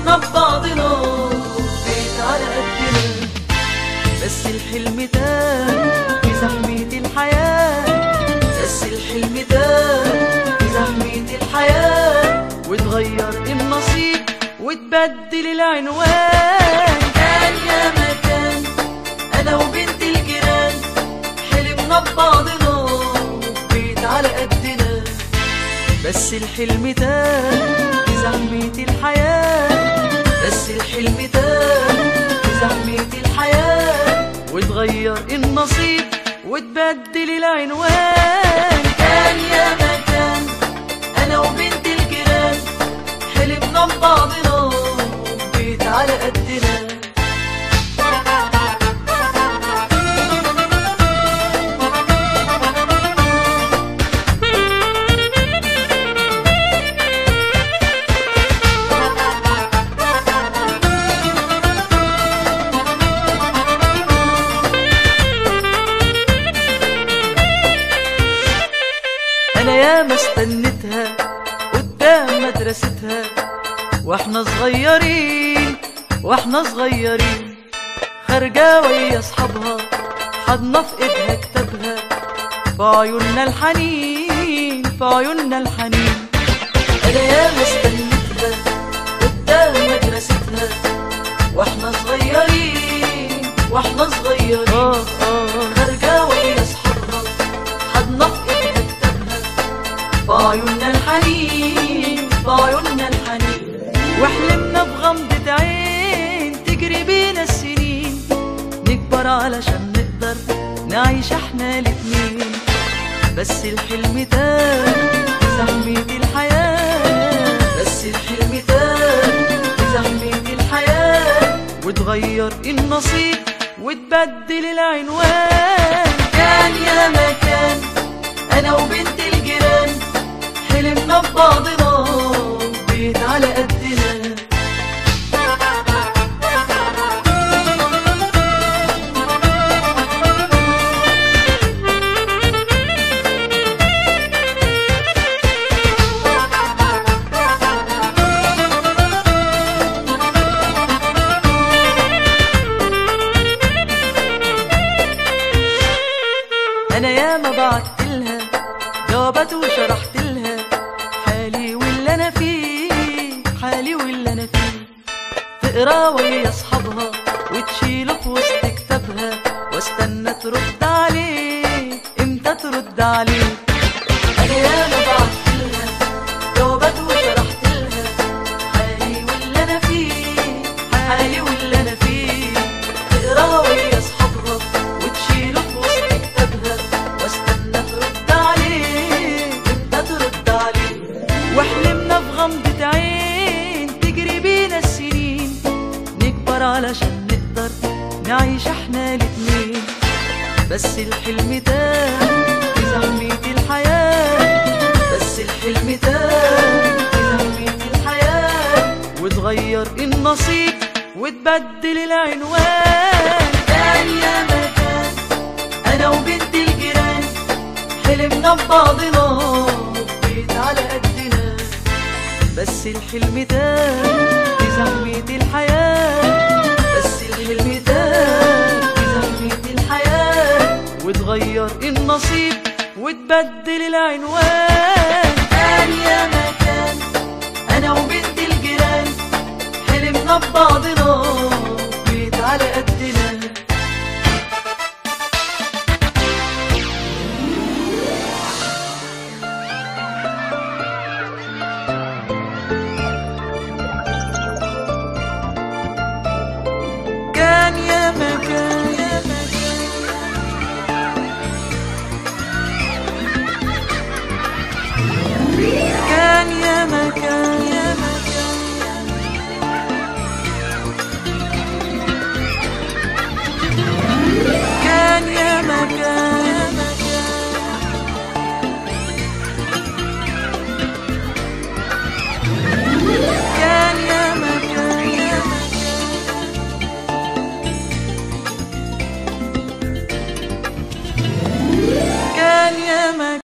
حلمنا ببعضنا بيت على قدنا بس الحلم ده في زحمة الحياة بس الحلم ده في زحمة الحياة وتغير النصيب وتبدل العنوان كان يا مكان أنا وبنت الجيران حلمنا ببعضنا بيت على قدنا بس الحلم ده في زحمة الحياة بس الحلم ده في زحمة الحياة وتغير النصيب وتبدل العنوان كان يا مكان أنا وبنت الجيران حلمنا ببعضنا بيت على قدنا انا ياما استنيتها قدام مدرستها واحنا صغيرين واحنا صغيرين خارجة ويا اصحابها حضنا في ايدها كتابها في عيوننا الحنين في عيوننا الحنين انا ياما استنيتها قدام مدرستها واحنا صغيرين واحنا صغيرين خارجة ويا اصحابها حضنا في ايدها كتابها في عيوننا الحنين في عيوننا الحنين وحلمنا بغمضة عين تجري بينا السنين نكبر علشان نقدر نعيش احنا الاتنين بس الحلم ده في زحمة الحياة بس الحلم ده في زحمة الحياة وتغير النصيب وتبدل العنوان كان يا مكان انا وبنت الجيران حلمنا ببعضنا بيت على قدنا انا ياما بعت لها جوابات وشرحت لها حالي واللي انا فيه حالي واللي انا فيه تقرا ويا اصحابها وتشيله في وسط كتابها واستنى ترد عليه امتى ترد عليه انا ياما بعت لها جوابات وشرحت لها حالي واللي انا فيه حالي واللي انا فيه تقرا ويا اصحابها وتشيله في وسط كتابها واستنى ترد عليه امتى ترد عليه وحلمنا في غمضة عين تجري بينا السنين نكبر علشان نقدر نعيش احنا الاتنين بس الحلم ده في زحمة الحياة بس الحلم ده في زحمة الحياة وتغير النصيب وتبدل العنوان كان يا مكان انا وبنت الجيران حلمنا ببعضنا بيت على قدنا بس الحلم ده في زحمة الحياة بس الحلم ده في زحمة الحياة وتغير النصيب وتبدل العنوان كان يا مكان انا وبنت الجيران حلمنا ببعضنا